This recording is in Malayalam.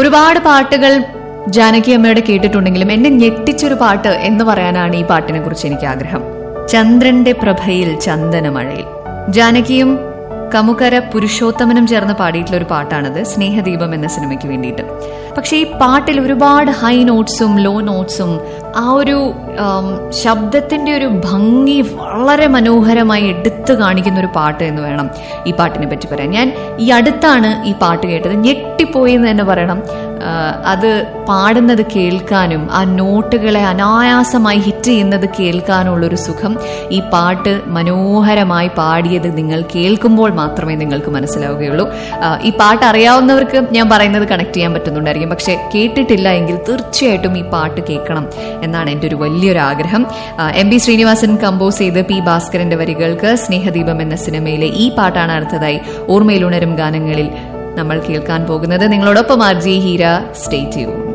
ഒരുപാട് പാട്ടുകൾ ജാനകി അമ്മയുടെ കേട്ടിട്ടുണ്ടെങ്കിലും എന്നെ ഞെട്ടിച്ചൊരു പാട്ട് എന്ന് പറയാനാണ് ഈ പാട്ടിനെ കുറിച്ച് എനിക്ക് ആഗ്രഹം ചന്ദ്രന്റെ പ്രഭയിൽ ചന്ദനമഴയിൽ ജാനകിയും കമുകര പുരുഷോത്തമനും ചേർന്ന് പാടിയിട്ടുള്ള ഒരു പാട്ടാണത് സ്നേഹദീപം എന്ന സിനിമയ്ക്ക് വേണ്ടിയിട്ട് പക്ഷെ ഈ പാട്ടിൽ ഒരുപാട് ഹൈ നോട്ട്സും ലോ നോട്ട്സും ആ ഒരു ആം, ശബ്ദത്തിന്റെ ഒരു ഭംഗി വളരെ മനോഹരമായി എടുത്തു കാണിക്കുന്ന ഒരു പാട്ട് എന്ന് വേണം ഈ പാട്ടിനെ പറ്റി പറയാൻ ഞാൻ ഈ അടുത്താണ് ഈ പാട്ട് കേട്ടത് ഞെട്ടിപ്പോയി എന്ന് തന്നെ പറയണം ആ, അത് പാടുന്നത് കേൾക്കാനും ആ നോട്ടുകളെ അനായാസമായി ഹിറ്റ് ചെയ്യുന്നത് കേൾക്കാനുള്ള ഒരു സുഖം ഈ പാട്ട് മനോഹരമായി പാടിയത് നിങ്ങൾ കേൾക്കുമ്പോൾ മാത്രമേ നിങ്ങൾക്ക് മനസ്സിലാവുകയുള്ളൂ ആ, ഈ പാട്ട് അറിയാവുന്നവർക്ക് ഞാൻ പറയുന്നത് കണക്ട് ചെയ്യാൻ പറ്റുന്നുണ്ടായിരിക്കും പക്ഷെ കേട്ടിട്ടില്ല എങ്കിൽ തീർച്ചയായിട്ടും ഈ പാട്ട് കേൾക്കണം എന്നാണ് എൻ്റെ ഒരു വലിയൊരു ആഗ്രഹം ആ, എം ബി ശ്രീനിവാസൻ കമ്പോസ് ചെയ്ത് പി ഭാസ്കരന്റെ വരികൾക്ക് സ്നേഹദീപം എന്ന സിനിമയിലെ ഈ പാട്ടാണ് അടുത്തതായി ഓർമ്മയിലുണരും ഗാനങ്ങളിൽ നമ്മൾ കേൾക്കാൻ പോകുന്നത് നിങ്ങളോടൊപ്പം R G Heera stay tune